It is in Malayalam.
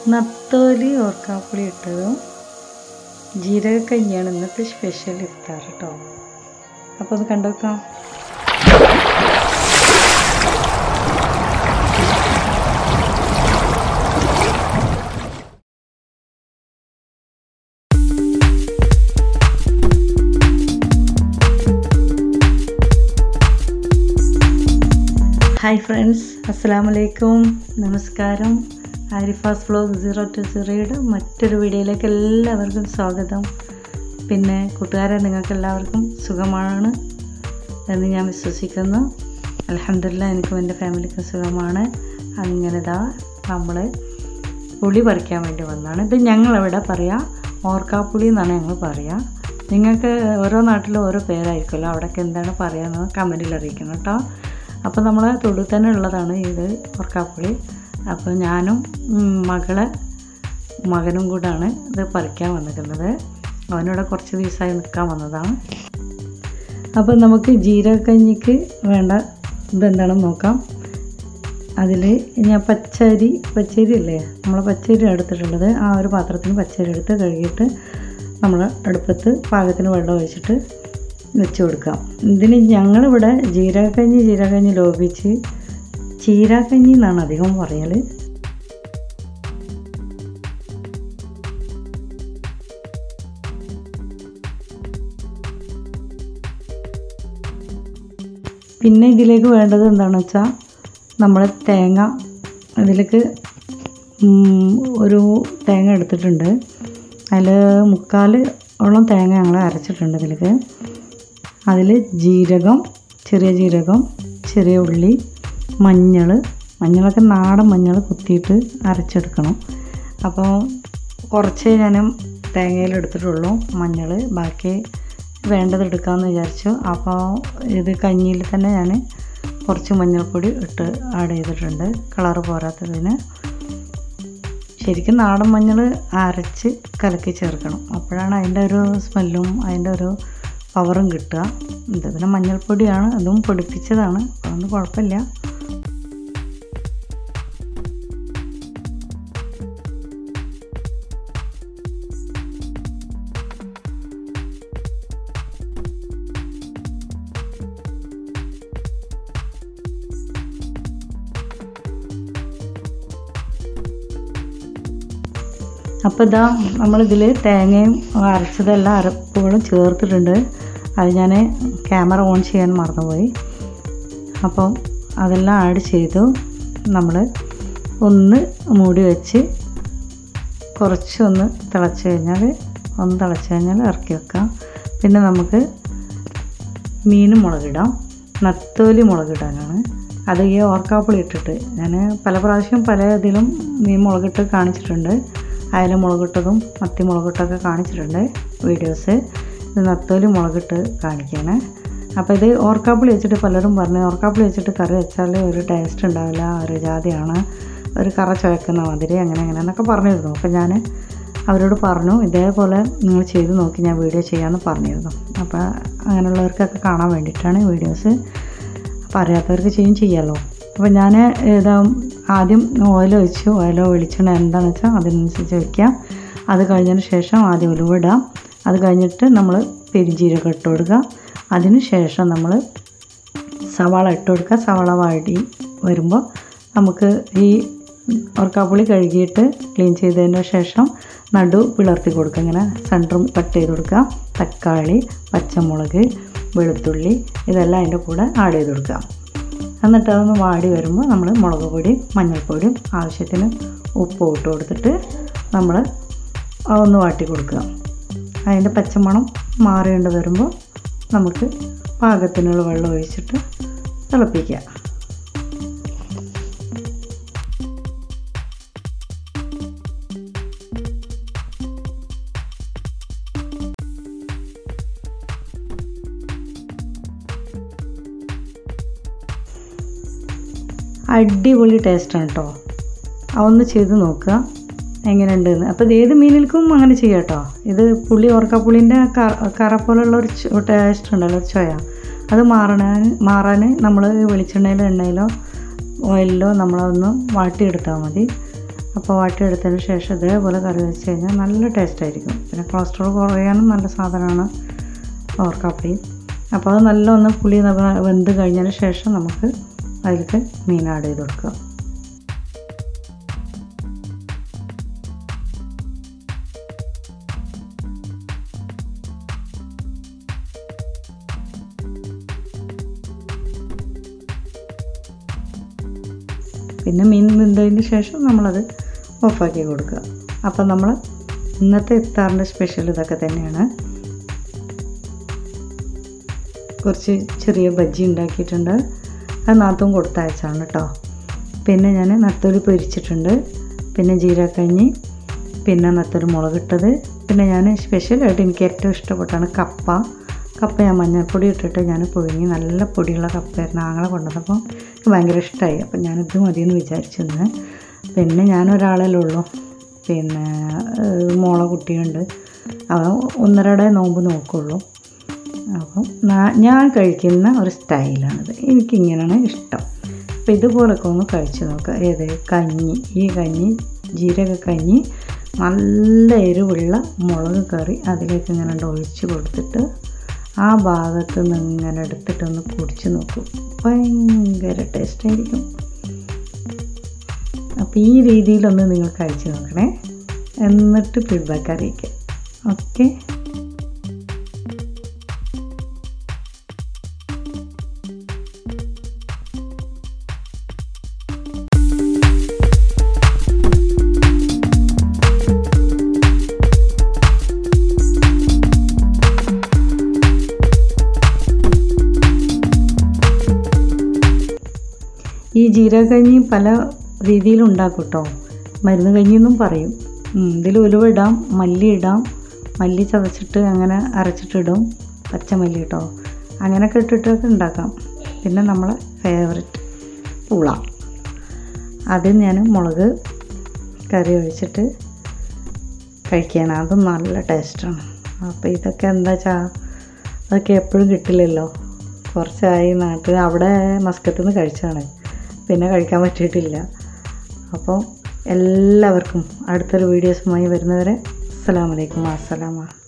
നത്തോലി ഓർക്കാപ്പുളി ഇട്ടതും ജീരകക്കഞ്ഞിയാണ് ഇന്നത്തെ സ്പെഷ്യൽ ഇഫ്താർ കേട്ടോ അപ്പോൾ അത് കണ്ടുവെക്കാം ഹായ് ഫ്രണ്ട്സ് അസ്സാം വലൈക്കും നമസ്കാരം ആരിഫാസ് വ്ലോഗ് സീറോ ടു സീറോയുടെ മറ്റൊരു വീഡിയോയിലേക്ക് എല്ലാവർക്കും സ്വാഗതം പിന്നെ കൂട്ടുകാരെ നിങ്ങൾക്ക് എല്ലാവർക്കും സുഖമാണ് എന്ന് ഞാൻ വിശ്വസിക്കുന്നു അലഹമില്ല എനിക്കും എൻ്റെ ഫാമിലിക്കും സുഖമാണ് അങ്ങനെ ഇതാ നമ്മൾ പുളി പറിക്കാൻ വേണ്ടി വന്നതാണ് ഇത് ഞങ്ങളവിടെ പറയാം ഓർക്കാപ്പുളി എന്നാണ് ഞങ്ങൾ പറയുക നിങ്ങൾക്ക് ഓരോ നാട്ടിലും ഓരോ പേരായിരിക്കുമല്ലോ അവിടെയൊക്കെ എന്താണ് പറയുക കമൻറ്റിൽ അറിയിക്കണം കേട്ടോ അപ്പോൾ നമ്മൾ തൊടുൽ തന്നെ ഉള്ളതാണ് ഇത് ഓർക്കാപ്പുളി അപ്പോൾ ഞാനും ഉം, മകളെ മകനും കൂടാണ് ഇത് പറിക്കാൻ വന്നിരിക്കുന്നത് അവനിവിടെ കുറച്ച് ദിവസമായി നിൽക്കാൻ വന്നതാണ് അപ്പോൾ നമുക്ക് ജീരകക്കഞ്ഞിക്ക് വേണ്ട ഇതെന്താണെന്ന് നോക്കാം അതിൽ ഞാൻ പച്ചരി പച്ചരി അല്ലേ നമ്മൾ പച്ചരി എടുത്തിട്ടുള്ളത് ആ ഒരു പാത്രത്തിന് പച്ചരി എടുത്ത് കഴുകിയിട്ട് നമ്മൾ അടുപ്പത്ത് പാകത്തിന് വെള്ളം ഒഴിച്ചിട്ട് വെച്ച് കൊടുക്കാം ഇതിന് ഞങ്ങളിവിടെ ജീരകക്കഞ്ഞി ജീരകക്കഞ്ഞി ലോപിച്ച് ചീരാക്കഞ്ഞി എന്നാണ് അധികം പറയൽ പിന്നെ ഇതിലേക്ക് വേണ്ടത് എന്താണെന്ന് വെച്ചാൽ നമ്മൾ തേങ്ങ അതിലേക്ക് ഉം, ഒരു തേങ്ങ എടുത്തിട്ടുണ്ട് അതിൽ മുക്കാൽ ഓളം തേങ്ങ ഞങ്ങൾ അരച്ചിട്ടുണ്ട് ഇതിലേക്ക് അതിൽ ജീരകം ചെറിയ ജീരകം ചെറിയ ഉള്ളി മഞ്ഞൾ മഞ്ഞളൊക്കെ നാടൻ മഞ്ഞൾ കുത്തിയിട്ട് അരച്ചെടുക്കണം അപ്പോൾ കുറച്ചേ ഞാൻ തേങ്ങയിൽ എടുത്തിട്ടുള്ളൂ മഞ്ഞൾ ബാക്കി വേണ്ടത് എടുക്കാമെന്ന് വിചാരിച്ചു അപ്പോൾ ഇത് കഞ്ഞിയിൽ തന്നെ ഞാൻ കുറച്ച് മഞ്ഞൾപ്പൊടി ഇട്ട് ആഡ് ചെയ്തിട്ടുണ്ട് കളറ് പോരാത്തതിന് ശരിക്കും നാടൻ മഞ്ഞൾ അരച്ച് കലക്കി ചേർക്കണം അപ്പോഴാണ് അതിൻ്റെ ഒരു സ്മെല്ലും അതിൻ്റെ ഒരു പവറും കിട്ടുക ഇത് പിന്നെ മഞ്ഞൾപ്പൊടിയാണ് അതും പൊടിപ്പിച്ചതാണ് അതൊന്നും കുഴപ്പമില്ല അപ്പോൾ ഇതാ നമ്മളിതിൽ തേങ്ങയും അരച്ചതെല്ലാം അരപ്പുകളും ചേർത്തിട്ടുണ്ട് അത് ഞാൻ ക്യാമറ ഓൺ ചെയ്യാൻ മറന്നുപോയി അപ്പം അതെല്ലാം ആഡ് ചെയ്തു നമ്മൾ ഒന്ന് മൂടി വെച്ച് കുറച്ചൊന്ന് തിളച്ച് കഴിഞ്ഞാൽ ഒന്ന് തിളച്ച് കഴിഞ്ഞാൽ ഇറക്കി വെക്കാം പിന്നെ നമുക്ക് മീൻ മുളകിടാം നത്തോലി മുളകിടാനാണ് അത് ഈ ഓർക്കാപ്പുളി ഇട്ടിട്ട് ഞാൻ പല പ്രാവശ്യം പല ഇതിലും മീൻ മുളകിട്ട് കാണിച്ചിട്ടുണ്ട് അയല മുളകിട്ടതും മത്തി മുളകിട്ടൊക്കെ കാണിച്ചിട്ടുണ്ട് വീഡിയോസ് ഇത് നത്തോലി മുളകിട്ട് കാണിക്കുകയാണ് അപ്പോൾ ഇത് ഓർക്കാപ്പുളി വെച്ചിട്ട് പലരും പറഞ്ഞു ഓർക്കാപ്പുളി വെച്ചിട്ട് കറി വെച്ചാൽ ഒരു ടേസ്റ്റ് ഉണ്ടാവില്ല ഒരു ജാതിയാണ് ഒരു കറ ചുവക്കുന്ന മാതിരി അങ്ങനെ അങ്ങനെ എന്നൊക്കെ പറഞ്ഞിരുന്നു അപ്പോൾ ഞാൻ അവരോട് പറഞ്ഞു ഇതേപോലെ നിങ്ങൾ ചെയ്ത് നോക്കി ഞാൻ വീഡിയോ ചെയ്യാമെന്ന് പറഞ്ഞിരുന്നു അപ്പോൾ അങ്ങനെയുള്ളവർക്കൊക്കെ കാണാൻ വേണ്ടിയിട്ടാണ് വീഡിയോസ് അപ്പോൾ അറിയാത്തവർക്ക് ചെയ്യും ചെയ്യാമല്ലോ അപ്പോൾ ഞാൻ ഇതാ ആദ്യം ഓയിൽ ഒഴിച്ചു ഓയിലോ വെളിച്ചെണ്ണ എന്താണെന്ന് വെച്ചാൽ അതിനനുസരിച്ച് വയ്ക്കാം അത് കഴിഞ്ഞതിന് ശേഷം ആദ്യം ഉലുവ ഇടാം അത് കഴിഞ്ഞിട്ട് നമ്മൾ പെരിഞ്ചീരകം ഇട്ട് കൊടുക്കുക അതിന് ശേഷം നമ്മൾ സവാള ഇട്ട് കൊടുക്കുക സവാള വാടി വരുമ്പോൾ നമുക്ക് ഈ ഓർക്കാപ്പുളി കഴുകിയിട്ട് ക്ലീൻ ചെയ്തതിന് ശേഷം നടു പിളർത്തി കൊടുക്കുക ഇങ്ങനെ സെൻറ്ററും കട്ട് ചെയ്ത് കൊടുക്കുക തക്കാളി പച്ചമുളക് വെളുത്തുള്ളി ഇതെല്ലാം അതിൻ്റെ കൂടെ ആഡ് ചെയ്ത് കൊടുക്കുക എന്നിട്ട് അതൊന്ന് വാടി വരുമ്പോൾ നമ്മൾ മുളക് പൊടിയും മഞ്ഞൾപ്പൊടിയും ആവശ്യത്തിന് ഉപ്പും ഇട്ട് കൊടുത്തിട്ട് നമ്മൾ ഒന്ന് വാട്ടി കൊടുക്കുക അതിൻ്റെ പച്ചമണം മാറികൊണ്ട് വരുമ്പോൾ നമുക്ക് പാകത്തിനുള്ള വെള്ളം ഒഴിച്ചിട്ട് തിളപ്പിക്കുക അടിപൊളി ടേസ്റ്റാണ് കേട്ടോ അതൊന്ന് ചെയ്ത് നോക്കുക എങ്ങനെയുണ്ടെന്ന് അപ്പോൾ ഇത് ഏത് മീനിൽക്കും അങ്ങനെ ചെയ്യാം കേട്ടോ ഇത് പുളി ഓർക്കപ്പുളിൻ്റെ കറ കറ പോലുള്ള ഒരു ടേസ്റ്റ് ഉണ്ടല്ലോ ഒരു ചൊയ അത് മാറാൻ മാറാൻ നമ്മൾ വെളിച്ചെണ്ണയിലോ എണ്ണയിലോ ഓയിലിലോ നമ്മളതൊന്ന് വാട്ടിയെടുത്താൽ മതി അപ്പോൾ വാട്ടിയെടുത്തതിന് ശേഷം ഇതേപോലെ കറി വെച്ച് കഴിഞ്ഞാൽ നല്ല ടേസ്റ്റ് ആയിരിക്കും പിന്നെ കൊളസ്ട്രോൾ കുറയാനും നല്ല സാധനമാണ് ഓർക്കാപ്പയും അപ്പോൾ അത് നല്ല ഒന്ന് പുളി നവ- വെന്ത് കഴിഞ്ഞതിന് ശേഷം നമുക്ക് അതിലേക്ക് മീൻ ആഡ് ചെയ്ത് കൊടുക്കുക പിന്നെ മീൻ വെന്തതിന് ശേഷം നമ്മളത് ഓഫാക്കി കൊടുക്കുക അപ്പം നമ്മൾ ഇന്നത്തെ ഇഫ്താറിൻ്റെ സ്പെഷ്യൽ ഇതൊക്കെ തന്നെയാണ് കുറച്ച് ചെറിയ ബജ്ജി ഉണ്ടാക്കിയിട്ടുണ്ട് അത് നാത്തും കൊടുത്തയച്ചാണ് കേട്ടോ പിന്നെ ഞാൻ നത്തോലി പൊരിച്ചിട്ടുണ്ട് പിന്നെ ജീരകക്കഞ്ഞി പിന്നെ നത്തൊരു മുളകിട്ടത് പിന്നെ ഞാൻ സ്പെഷ്യലായിട്ട് എനിക്ക് ഏറ്റവും ഇഷ്ടപ്പെട്ടാണ് കപ്പ കപ്പ ഞാൻ മഞ്ഞൾപ്പൊടി ഇട്ടിട്ട് ഞാൻ പുഴുങ്ങി നല്ല പൊടിയുള്ള കപ്പയായിരുന്നു ആങ്ങളെ കൊണ്ടുവന്നപ്പോൾ എനിക്ക് ഭയങ്കര ഇഷ്ടമായി അപ്പം ഞാനിത് മതിയെന്ന് വിചാരിച്ചിരുന്നു പിന്നെ ഞാനൊരാളല്ലേ ഉള്ളൂ പിന്നെ ഏഹ്, മോളെ കുട്ടിയുണ്ട് അവൻ ഒന്നരയുടെ നോമ്പ് നോക്കുള്ളൂ അപ്പം നാ- ഞാൻ കഴിക്കുന്ന ഒരു സ്റ്റൈലാണിത് എനിക്കിങ്ങനെയാണ് ഇഷ്ടം അപ്പം ഇതുപോലൊക്കെ ഒന്ന് കഴിച്ച് നോക്കുക ഏത് കഞ്ഞി ഈ കഞ്ഞി ജീരക കഞ്ഞി നല്ല എരിവുള്ള മുളക് കറി അതിലേക്ക് ഇങ്ങനെ ഉണ്ട് ഒഴിച്ച് കൊടുത്തിട്ട് ആ ഭാഗത്ത് നിന്ന് ഇങ്ങനെ എടുത്തിട്ടൊന്ന് കുടിച്ച് നോക്കും ഭയങ്കര ടേസ്റ്റായിരിക്കും അപ്പോൾ ഈ രീതിയിലൊന്ന് നിങ്ങൾ കഴിച്ച് നോക്കണേ എന്നിട്ട് ഫീഡ്ബാക്ക് അറിയിക്കുക ഓക്കെ ഈ ജീരകക്കഞ്ഞി പല രീതിയിലും ഉണ്ടാക്കും കേട്ടോ മരുന്ന് കഞ്ഞിയെന്നും പറയും ഇതിൽ ഉലുവ ഇടാം മല്ലി ഇടാം മല്ലി ചതച്ചിട്ട് അങ്ങനെ അരച്ചിട്ടിടും പച്ചമല്ലി കേട്ടോ അങ്ങനെയൊക്കെ ഇട്ടിട്ടൊക്കെ ഉണ്ടാക്കാം പിന്നെ നമ്മളെ ഫേവററ്റ് പുള അത് ഞാൻ മുളക് കറി ഒഴിച്ചിട്ട് കഴിക്കുകയാണ് അത് നല്ല ടേസ്റ്റാണ് അപ്പോൾ ഇതൊക്കെ എന്താ വെച്ചാൽ അതൊക്കെ എപ്പോഴും കിട്ടില്ലല്ലോ കുറച്ചായി നാട്ടിൽ അവിടെ മസ്കത്തിൽ നിന്ന് കഴിച്ചാണ് പിന്നെ കഴിക്കാൻ പറ്റിയിട്ടില്ല അപ്പോൾ എല്ലാവർക്കും അടുത്തൊരു വീഡിയോസുമായി വരുന്നവരെ അസ്സലാമലൈക്കും അസ്സലാമ